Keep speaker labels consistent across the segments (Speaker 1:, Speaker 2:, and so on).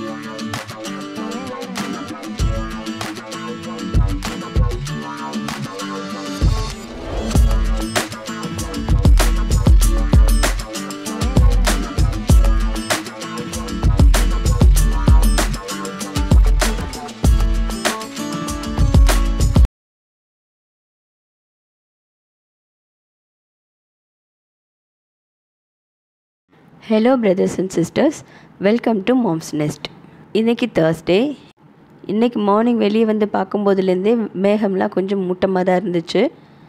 Speaker 1: hello brothers and sisters welcome to Mom's Nest இன்றைக்கி Thursday இன்றைக்கி morning வெளியே வந்து பார்க்கும்போதுலேருந்தே மேகம்லாம் கொஞ்சம் மூட்டமாக தான் இருந்துச்சு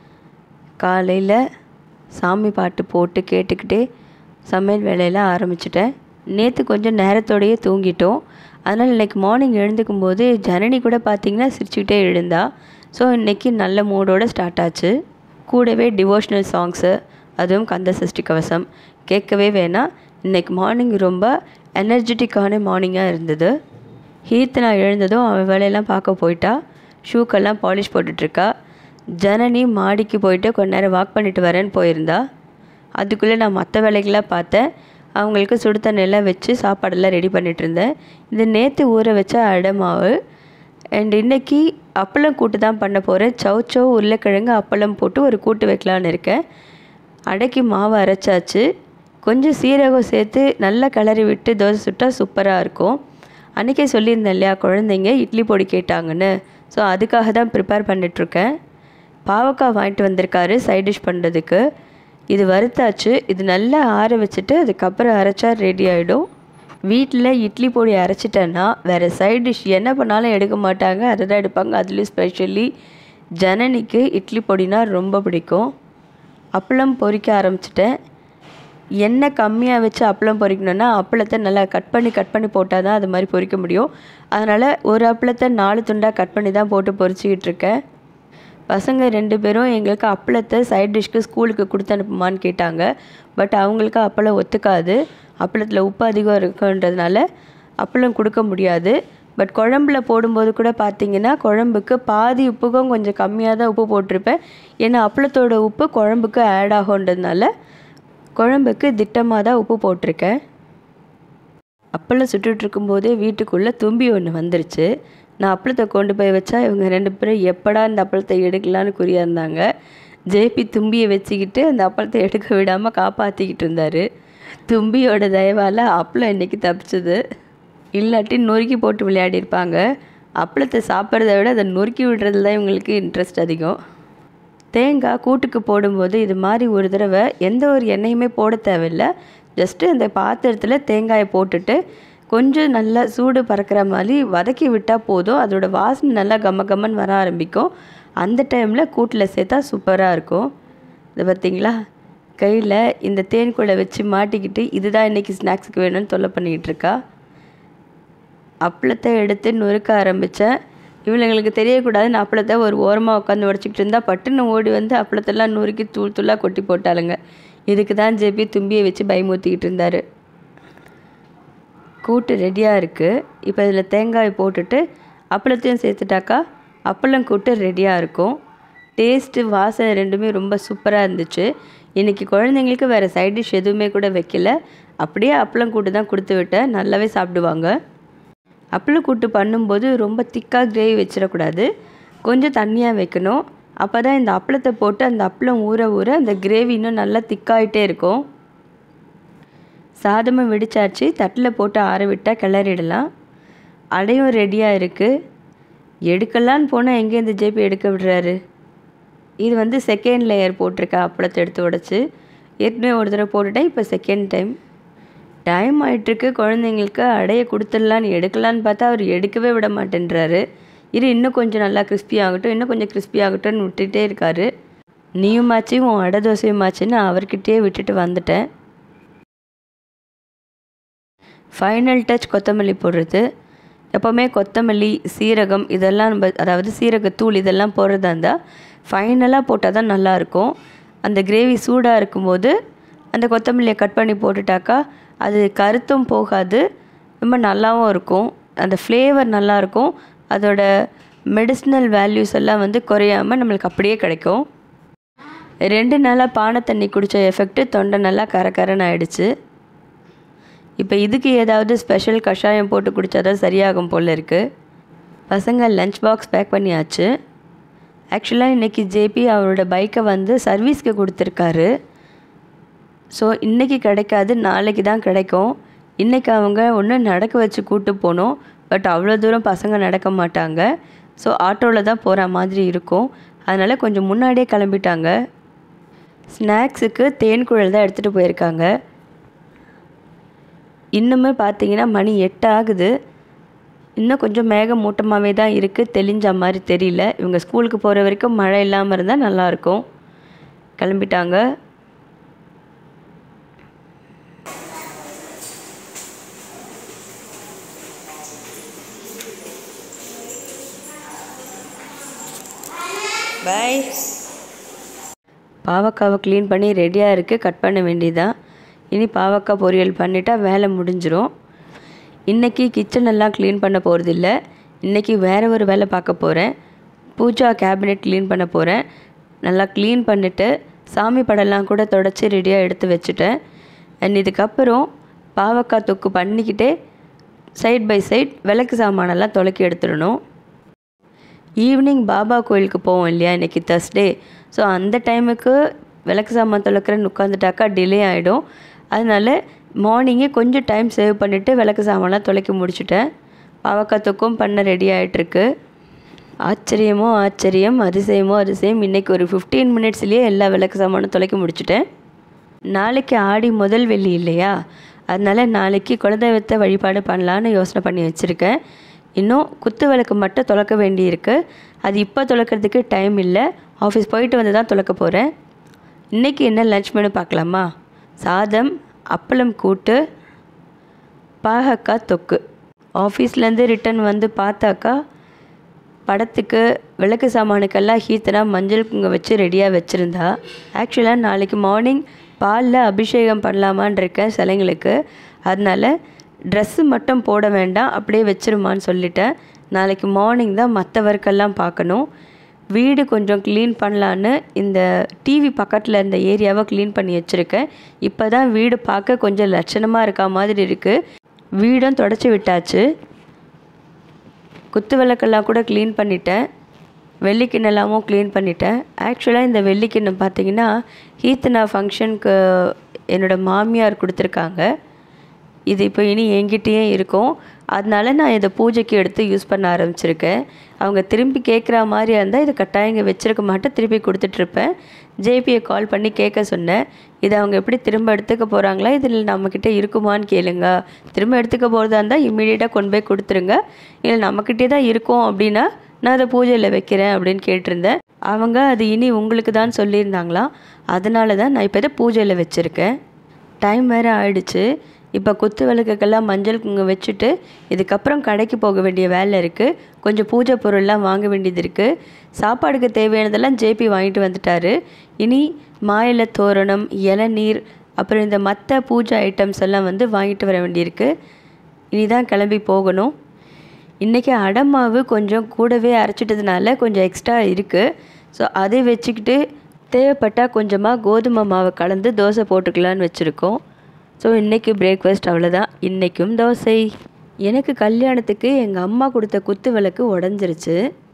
Speaker 1: காலையில் சாமி பாட்டு போட்டு கேட்டுக்கிட்டே சமையல் வேலையெல்லாம் ஆரம்பிச்சிட்டேன் நேற்று கொஞ்சம் நேரத்தோடையே தூங்கிட்டோம் அதனால் இன்றைக்கி மார்னிங் எழுந்துக்கும் போது ஜனனி கூட பார்த்திங்கன்னா சிரிச்சுக்கிட்டே எழுந்தா ஸோ இன்றைக்கி நல்ல மூடோடு ஸ்டார்ட் ஆச்சு கூடவே டிவோஷ்னல் சாங்ஸு அதுவும் கந்த சஷ்டி கவசம் கேட்கவே வேணாம் இன்றைக்கி மார்னிங் ரொம்ப எனர்ஜெட்டிக்கான மார்னிங்காக இருந்தது ஹீத் நான் எழுந்ததும் அவன் வேலையெல்லாம் பார்க்க போயிட்டா ஷூக்கெல்லாம் பாலிஷ் போட்டுட்ருக்கா ஜனனி மாடிக்கு போயிட்டு கொஞ்ச நேரம் வாக் பண்ணிட்டு வரேன்னு போயிருந்தா அதுக்குள்ளே நான் மற்ற வேலைகளாக பார்த்தேன் அவங்களுக்கு சுடு தண்ணியெல்லாம் வச்சு சாப்பாடெல்லாம் ரெடி பண்ணிகிட்டு இருந்தேன் இது நேற்று ஊற வச்ச அடமாவு அண்ட் இன்றைக்கி அப்பளம் கூட்டு தான் பண்ண போகிறேன் சௌச்சோ உருளைக்கிழங்கு அப்பளம் போட்டு ஒரு கூட்டு வைக்கலான்னு இருக்கேன் அடைக்கி மாவு அரைச்சாச்சு கொஞ்சம் சீரகம் சேர்த்து நல்லா கிளறி விட்டு தோசை சுட்டால் சூப்பராக இருக்கும் அன்றைக்கே சொல்லியிருந்தேன் இல்லையா குழந்தைங்க இட்லி பொடி கேட்டாங்கன்னு ஸோ அதுக்காக தான் ப்ரிப்பேர் பண்ணிகிட்ருக்கேன் பாவக்காய் வாங்கிட்டு வந்திருக்காரு சைட் டிஷ் பண்ணுறதுக்கு இது வறுத்தாச்சு இது நல்லா ஆற வச்சுட்டு அதுக்கப்புறம் அரைச்சா ரெடி ஆகிடும் வீட்டில் இட்லி பொடி அரைச்சிட்டேன்னா வேறு சைட் டிஷ் என்ன பண்ணாலும் எடுக்க மாட்டாங்க அதை தான் எடுப்பாங்க அதுலேயும் ஸ்பெஷலி ஜனனிக்கு இட்லி பொடினா ரொம்ப பிடிக்கும் அப்பளம் பொரிக்க ஆரம்பிச்சிட்டேன் எண்ணெய் கம்மியாக வச்சு அப்பளம் பொரிக்கணுன்னா அப்பளத்தை நல்லா கட் பண்ணி கட் பண்ணி போட்டால் தான் அது மாதிரி பொரிக்க முடியும் அதனால் ஒரு அப்பளத்தை நாலு துண்டாக கட் பண்ணி தான் போட்டு பொரிச்சிக்கிட்டு இருக்கேன் பசங்க ரெண்டு பேரும் எங்களுக்கு அப்பளத்தை சைட் டிஷ்க்கு ஸ்கூலுக்கு கொடுத்து அனுப்புமான்னு கேட்டாங்க பட் அவங்களுக்கு அப்பளம் ஒத்துக்காது அப்பளத்தில் உப்பு அதிகம் இருக்குன்றதுனால அப்பளம் கொடுக்க முடியாது பட் குழம்புல போடும்போது கூட பார்த்தீங்கன்னா குழம்புக்கு பாதி உப்புக்கும் கொஞ்சம் கம்மியாக தான் உப்பு போட்டிருப்பேன் ஏன்னா அப்பளத்தோட உப்பு குழம்புக்கு ஆட் ஆகுன்றதுனால குழம்புக்கு திட்டமாக தான் உப்பு போட்டிருக்கேன் அப்பளம் சுட்டுட்டு இருக்கும்போதே வீட்டுக்குள்ளே தும்பி ஒன்று வந்துருச்சு நான் அப்பளத்தை கொண்டு போய் வச்சா இவங்க ரெண்டு பேரும் எப்படா இந்த அப்பளத்தை எடுக்கலான்னு குறியா இருந்தாங்க ஜேபி தும்பியை வச்சுக்கிட்டு அந்த அப்பளத்தை எடுக்க விடாமல் காப்பாற்றிக்கிட்டு இருந்தார் தும்பியோட தயவால் அப்பளம் இன்றைக்கி தப்பிச்சது இல்லாட்டி நொறுக்கி போட்டு விளையாடிருப்பாங்க அப்பளத்தை சாப்பிட்றத விட அதை நொறுக்கி விடுறதுல தான் இவங்களுக்கு இன்ட்ரெஸ்ட் அதிகம் தேங்காய் கூட்டுக்கு போடும்போது இது மாதிரி ஒரு தடவை எந்த ஒரு எண்ணெயுமே போட தேவையில்லை ஜஸ்ட்டு அந்த பாத்திரத்தில் தேங்காயை போட்டுட்டு கொஞ்சம் நல்லா சூடு பறக்கிற மாதிரி வதக்கி விட்டால் போதும் அதோட வாசனை நல்லா கம்ம கம்மன்னு வர ஆரம்பிக்கும் அந்த டைமில் கூட்டில் சேர்த்தா சூப்பராக இருக்கும் இது பார்த்திங்களா கையில் இந்த தேன் கூடை வச்சு மாட்டிக்கிட்டு இதுதான் இன்றைக்கி ஸ்நாக்ஸுக்கு வேணும்னு தொல்லை பண்ணிக்கிட்டு இருக்கா அப்பளத்தை எடுத்து நொறுக்க ஆரம்பித்தேன் இவளுங்களுக்கு தெரியக்கூடாதுன்னு அப்பளத்தை ஒரு ஓரமாக உட்காந்து உடச்சிக்கிட்டு இருந்தால் பட்டுன்னு ஓடி வந்து அப்பளத்தெல்லாம் நொறுக்கி தூள் தூளாக கொட்டி போட்டாளுங்க இதுக்கு தான் ஜெபி தும்பியை வச்சு பயமுறுத்திக்கிட்டு இருந்தார் கூட்டு ரெடியாக இருக்குது இப்போ இதில் தேங்காய் போட்டுட்டு அப்பளத்தையும் சேர்த்துட்டாக்கா அப்பளம் கூட்டு ரெடியாக இருக்கும் டேஸ்ட்டு வாசனை ரெண்டுமே ரொம்ப சூப்பராக இருந்துச்சு இன்றைக்கி குழந்தைங்களுக்கு வேறு சைட் டிஷ் எதுவுமே கூட வைக்கல அப்படியே அப்பளம் கூட்டு தான் கொடுத்து விட்டேன் நல்லாவே சாப்பிடுவாங்க அப்பளம் கூட்டு பண்ணும்போது ரொம்ப திக்காக கிரேவி வச்சிடக்கூடாது கொஞ்சம் தண்ணியாக வைக்கணும் அப்போ தான் இந்த அப்பளத்தை போட்டு அந்த அப்பளம் ஊற ஊற அந்த கிரேவி இன்னும் நல்லா திக்காயிட்டே இருக்கும் சாதமும் வெடிச்சாச்சு தட்டில் போட்டு ஆற விட்டால் கிளறிடலாம் அடையும் ரெடியாக இருக்குது எடுக்கலான்னு போனால் எங்கே இந்த ஜேபி எடுக்க விடுறாரு இது வந்து செகண்ட் லேயர் போட்டிருக்கேன் அப்பளத்தை எடுத்து உடச்சி ஏற்கனவே ஒரு தடவை போட்டுட்டேன் இப்போ செகண்ட் டைம் டைம் ஆகிட்டுருக்கு குழந்தைங்களுக்கு அடையை கொடுத்துடலான்னு எடுக்கலான்னு பார்த்தா அவர் எடுக்கவே விட மாட்டேன்றாரு இரு இன்னும் கொஞ்சம் நல்லா கிறிஸ்பி ஆகட்டும் இன்னும் கொஞ்சம் கிறிஸ்பி ஆகட்டும்னு விட்டுட்டே இருக்காரு நீயுமாச்சு உன் அடை தோசையுமாச்சுன்னு அவர்கிட்டயே விட்டுட்டு வந்துட்டேன் ஃபைனல் டச் கொத்தமல்லி போடுறது எப்போவுமே கொத்தமல்லி சீரகம் இதெல்லாம் நம்ம அதாவது சீரகத்தூள் இதெல்லாம் போடுறதா இருந்தால் ஃபைனலாக போட்டால் தான் நல்லாயிருக்கும் அந்த கிரேவி சூடாக இருக்கும்போது அந்த கொத்தமல்லியை கட் பண்ணி போட்டுட்டாக்கா அது கருத்தும் போகாது ரொம்ப நல்லாவும் இருக்கும் அந்த ஃப்ளேவர் நல்லாயிருக்கும் அதோட மெடிசினல் வேல்யூஸ் எல்லாம் வந்து குறையாமல் நம்மளுக்கு அப்படியே கிடைக்கும் ரெண்டு நாளாக பானை தண்ணி குடித்த எஃபெக்ட்டு தொண்டை நல்லா கரகரன்னு ஆயிடுச்சு இப்போ இதுக்கு ஏதாவது ஸ்பெஷல் கஷாயம் போட்டு குடித்தாதான் சரியாகும் போல் இருக்குது பசங்க லஞ்ச் பாக்ஸ் பேக் பண்ணியாச்சு ஆக்சுவலாக இன்றைக்கி ஜேபி அவரோட பைக்கை வந்து சர்வீஸ்க்கு கொடுத்துருக்காரு ஸோ இன்றைக்கி கிடைக்காது நாளைக்கு தான் கிடைக்கும் இன்றைக்கி அவங்க ஒன்று நடக்க வச்சு கூட்டு போகணும் பட் அவ்வளோ தூரம் பசங்க நடக்க மாட்டாங்க ஸோ ஆட்டோவில் தான் போகிற மாதிரி இருக்கும் அதனால் கொஞ்சம் முன்னாடியே கிளம்பிட்டாங்க ஸ்நாக்ஸுக்கு தேன் குழல் தான் எடுத்துகிட்டு போயிருக்காங்க இன்னுமே பார்த்தீங்கன்னா மணி எட்டு ஆகுது இன்னும் கொஞ்சம் மேகமூட்டமாகவே தான் இருக்குது தெளிஞ்ச மாதிரி தெரியல இவங்க ஸ்கூலுக்கு போகிற வரைக்கும் மழை இல்லாமல் இருந்தால் நல்லாயிருக்கும் கிளம்பிட்டாங்க பாய் பாவக்காவை க்ளீன் பண்ணி ரெடியாக இருக்குது கட் பண்ண வேண்டியதான் இனி பாவக்காய் பொரியல் பண்ணிட்டா வேலை முடிஞ்சிரும் இன்றைக்கி கிச்சன் எல்லாம் க்ளீன் பண்ண போகிறதில்ல இன்றைக்கி வேறு ஒரு வேலை பார்க்க போகிறேன் பூஜா கேபினெட் க்ளீன் பண்ண போகிறேன் நல்லா க்ளீன் பண்ணிவிட்டு சாமி படம்லாம் கூட தொடச்சி ரெடியாக எடுத்து வச்சுட்டேன் அண்ட் இதுக்கப்புறம் பாவக்காய் தொக்கு பண்ணிக்கிட்டே சைட் பை சைட் விளக்கு சாமானெல்லாம் துலக்கி எடுத்துடணும் ஈவினிங் பாபா கோயிலுக்கு போவோம் இல்லையா இன்றைக்கி தர்ஸ்டே ஸோ அந்த டைமுக்கு விளக்கு சாமான் துளக்கிறேன்னு உட்காந்துட்டாக்கா டிலே ஆகிடும் அதனால மார்னிங்கே கொஞ்சம் டைம் சேவ் பண்ணிவிட்டு விளக்கு சாமான்லாம் துளைக்கி முடிச்சுட்டேன் பாவக்காய் தொக்கும் பண்ண ரெடி ஆகிட்டுருக்கு ஆச்சரியமோ ஆச்சரியம் அதிசயமோ அதிசயம் இன்றைக்கி ஒரு ஃபிஃப்டீன் மினிட்ஸ்லேயே எல்லா விளக்கு சாமானும் துளைக்கி முடிச்சுட்டேன் நாளைக்கு ஆடி முதல் வெள்ளி இல்லையா அதனால் நாளைக்கு குலதெய்வத்தை வழிபாடு பண்ணலான்னு யோசனை பண்ணி வச்சுருக்கேன் இன்னும் குத்து விளக்கு மட்டும் துளக்க வேண்டியிருக்கு அது இப்போ துளக்கிறதுக்கு டைம் இல்லை ஆஃபீஸ் போயிட்டு வந்து தான் துளக்க போகிறேன் இன்றைக்கி என்ன லஞ்ச் மெனு பார்க்கலாமா சாதம் அப்பளம் கூட்டு பாகக்காய் தொக்கு ஆஃபீஸ்லேருந்து ரிட்டன் வந்து பார்த்தாக்கா படத்துக்கு விளக்கு சாமானுக்கெல்லாம் ஹீத்தனா மஞ்சள் குங்க வச்சு ரெடியாக வச்சுருந்தா ஆக்சுவலாக நாளைக்கு மார்னிங் பாலில் அபிஷேகம் பண்ணலாமான் இருக்கேன் சிலைங்களுக்கு அதனால் ட்ரெஸ்ஸு மட்டும் போட வேண்டாம் அப்படியே வச்சிருமான்னு சொல்லிட்டேன் நாளைக்கு மார்னிங் தான் மற்ற ஒர்க்கெல்லாம் பார்க்கணும் வீடு கொஞ்சம் க்ளீன் பண்ணலான்னு இந்த டிவி பக்கத்தில் இருந்த ஏரியாவை க்ளீன் பண்ணி வச்சுருக்கேன் இப்போ தான் வீடு பார்க்க கொஞ்சம் லட்சணமாக இருக்க மாதிரி இருக்குது வீடும் தொடச்சி விட்டாச்சு குத்து விளக்கெல்லாம் கூட க்ளீன் பண்ணிட்டேன் வெள்ளிக்கிண்ணெல்லாமும் க்ளீன் பண்ணிட்டேன் ஆக்சுவலாக இந்த வெள்ளிக்கிண்ணம் பார்த்தீங்கன்னா ஹீத்தனா ஃபங்க்ஷனுக்கு என்னோடய மாமியார் கொடுத்துருக்காங்க இது இப்போ இனி என்கிட்டயே இருக்கும் அதனால நான் இதை பூஜைக்கு எடுத்து யூஸ் பண்ண ஆரம்பிச்சிருக்கேன் அவங்க திரும்பி கேட்குற மாதிரியா இருந்தால் இதை கட்டாயம் இங்கே வச்சிருக்க மாட்டேன் திருப்பி கொடுத்துட்ருப்பேன் ஜேபியை கால் பண்ணி கேட்க சொன்னேன் இதை அவங்க எப்படி திரும்ப எடுத்துக்க போகிறாங்களா இதில் நம்மக்கிட்ட இருக்குமான்னு கேளுங்க திரும்ப எடுத்துக்க போகிறதா இருந்தால் இம்மீடியட்டாக கொண்டு போய் கொடுத்துருங்க இல்லை நம்மக்கிட்டே தான் இருக்கும் அப்படின்னா நான் அதை பூஜையில் வைக்கிறேன் அப்படின்னு கேட்டிருந்தேன் அவங்க அது இனி உங்களுக்கு தான் சொல்லியிருந்தாங்களாம் அதனால தான் நான் இப்போ இதை பூஜையில் வச்சுருக்கேன் டைம் வேறு ஆயிடுச்சு இப்போ குத்து விளக்குக்கெல்லாம் மஞ்சள் குங்குமம் வச்சுட்டு இதுக்கப்புறம் கடைக்கு போக வேண்டிய வேலை இருக்குது கொஞ்சம் பூஜை பொருள்லாம் வாங்க வேண்டியது இருக்குது சாப்பாடுக்கு தேவையானதெல்லாம் ஜேபி வாங்கிட்டு வந்துட்டாரு இனி மாயிலை தோரணம் இளநீர் அப்புறம் இந்த மற்ற பூஜை ஐட்டம்ஸ் எல்லாம் வந்து வாங்கிட்டு வர வேண்டியிருக்கு இனி தான் கிளம்பி போகணும் இன்றைக்கி அடமாவு கொஞ்சம் கூடவே அரைச்சிட்டதுனால கொஞ்சம் எக்ஸ்ட்ரா இருக்குது ஸோ அதை வச்சுக்கிட்டு தேவைப்பட்டால் கொஞ்சமாக கோதுமை மாவை கலந்து தோசை போட்டுக்கலான்னு வச்சுருக்கோம் ஸோ இன்றைக்கி பிரேக்ஃபாஸ்ட் அவ்வளோதான் இன்றைக்கும் தோசை எனக்கு கல்யாணத்துக்கு எங்கள் அம்மா கொடுத்த குத்து விளக்கு உடஞ்சிருச்சு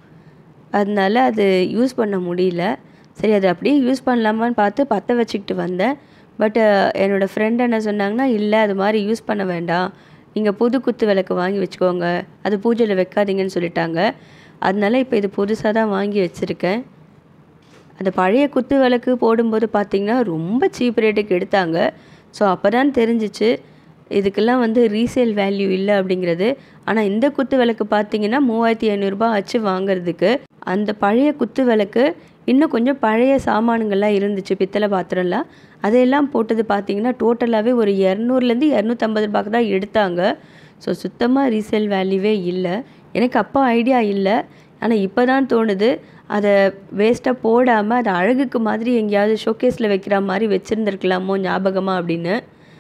Speaker 1: அதனால அது யூஸ் பண்ண முடியல சரி அது அப்படியே யூஸ் பண்ணலாமான்னு பார்த்து பற்ற வச்சுக்கிட்டு வந்தேன் பட் என்னோடய ஃப்ரெண்ட் என்ன சொன்னாங்கன்னா இல்லை அது மாதிரி யூஸ் பண்ண வேண்டாம் நீங்கள் புது குத்து விளக்கு வாங்கி வச்சுக்கோங்க அது பூஜையில் வைக்காதீங்கன்னு சொல்லிட்டாங்க அதனால இப்போ இது புதுசாக தான் வாங்கி வச்சுருக்கேன் அந்த பழைய குத்து விளக்கு போடும்போது பார்த்திங்கன்னா ரொம்ப சீப் ரேட்டுக்கு எடுத்தாங்க ஸோ அப்போ தான் தெரிஞ்சிச்சு இதுக்கெல்லாம் வந்து ரீசேல் வேல்யூ இல்லை அப்படிங்கிறது ஆனால் இந்த குத்து விளக்கு பார்த்தீங்கன்னா மூவாயிரத்தி ஐநூறுரூபா ஆச்சு வாங்குறதுக்கு அந்த பழைய குத்து விளக்கு இன்னும் கொஞ்சம் பழைய சாமானுங்கள்லாம் இருந்துச்சு பித்தளை பாத்திரம்லாம் அதையெல்லாம் போட்டது பார்த்தீங்கன்னா டோட்டலாகவே ஒரு இரநூறுலேருந்து இரநூத்தம்பது ரூபாய்க்கு தான் எடுத்தாங்க ஸோ சுத்தமாக ரீசேல் வேல்யூவே இல்லை எனக்கு அப்போ ஐடியா இல்லை ஆனால் இப்போ தான் தோணுது அதை வேஸ்ட்டாக போடாமல் அதை அழகுக்கு மாதிரி எங்கேயாவது ஷோகேஸில் வைக்கிற மாதிரி வச்சுருந்துருக்கலாமோ ஞாபகமாக அப்படின்னு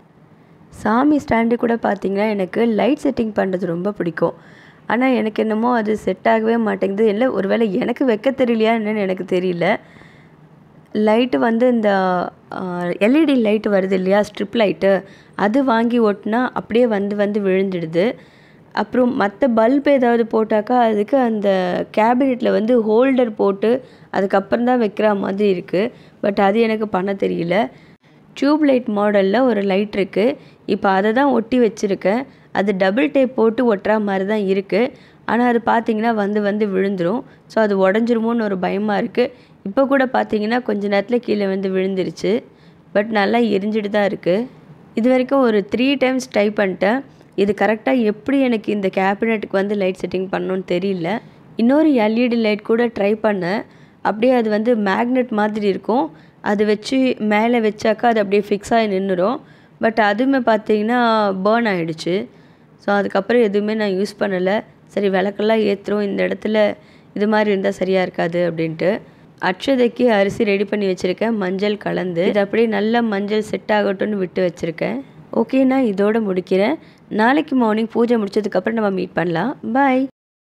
Speaker 1: சாமி ஸ்டாண்டு கூட பார்த்திங்கன்னா எனக்கு லைட் செட்டிங் பண்ணுறது ரொம்ப பிடிக்கும் ஆனால் எனக்கு என்னமோ அது செட் ஆகவே மாட்டேங்குது இல்லை ஒருவேளை எனக்கு வைக்க தெரியலையா என்னன்னு எனக்கு தெரியல லைட்டு வந்து இந்த எல்இடி லைட்டு வருது இல்லையா ஸ்ட்ரிப் லைட்டு அது வாங்கி ஒட்டினா அப்படியே வந்து வந்து விழுந்துடுது அப்புறம் மற்ற பல்ப் ஏதாவது போட்டாக்கா அதுக்கு அந்த கேபினெட்டில் வந்து ஹோல்டர் போட்டு அதுக்கப்புறம் தான் வைக்கிற மாதிரி இருக்குது பட் அது எனக்கு பண்ண தெரியல டியூப் லைட் மாடலில் ஒரு லைட் இருக்குது இப்போ அதை தான் ஒட்டி வச்சுருக்கேன் அது டபுள் டேப் போட்டு ஒட்டுற மாதிரி தான் இருக்குது ஆனால் அது பார்த்திங்கன்னா வந்து வந்து விழுந்துடும் ஸோ அது உடஞ்சிருமோன்னு ஒரு பயமாக இருக்குது இப்போ கூட பார்த்தீங்கன்னா கொஞ்ச நேரத்தில் கீழே வந்து விழுந்துருச்சு பட் நல்லா எரிஞ்சிட்டு தான் இருக்குது இது வரைக்கும் ஒரு த்ரீ டைம்ஸ் ட்ரை பண்ணிட்டேன் இது கரெக்டாக எப்படி எனக்கு இந்த கேபினெட்டுக்கு வந்து லைட் செட்டிங் பண்ணணும்னு தெரியல இன்னொரு எல்இடி லைட் கூட ட்ரை பண்ணேன் அப்படியே அது வந்து மேக்னெட் மாதிரி இருக்கும் அது வச்சு மேலே வச்சாக்கா அது அப்படியே ஃபிக்ஸ் ஆகி நின்றுடும் பட் அதுவுமே பார்த்தீங்கன்னா பேர்ன் ஆகிடுச்சு ஸோ அதுக்கப்புறம் எதுவுமே நான் யூஸ் பண்ணலை சரி விளக்கெல்லாம் ஏற்றுறோம் இந்த இடத்துல இது மாதிரி இருந்தால் சரியாக இருக்காது அப்படின்ட்டு அட்சதைக்கு அரிசி ரெடி பண்ணி வச்சுருக்கேன் மஞ்சள் கலந்து இது அப்படியே நல்லா மஞ்சள் செட் ஆகட்டும்னு விட்டு வச்சுருக்கேன் ஓகே நான் இதோட முடிக்கிறேன் நாளைக்கு மார்னிங் பூஜை முடிச்சதுக்கப்புறம் நம்ம மீட் பண்ணலாம் பாய்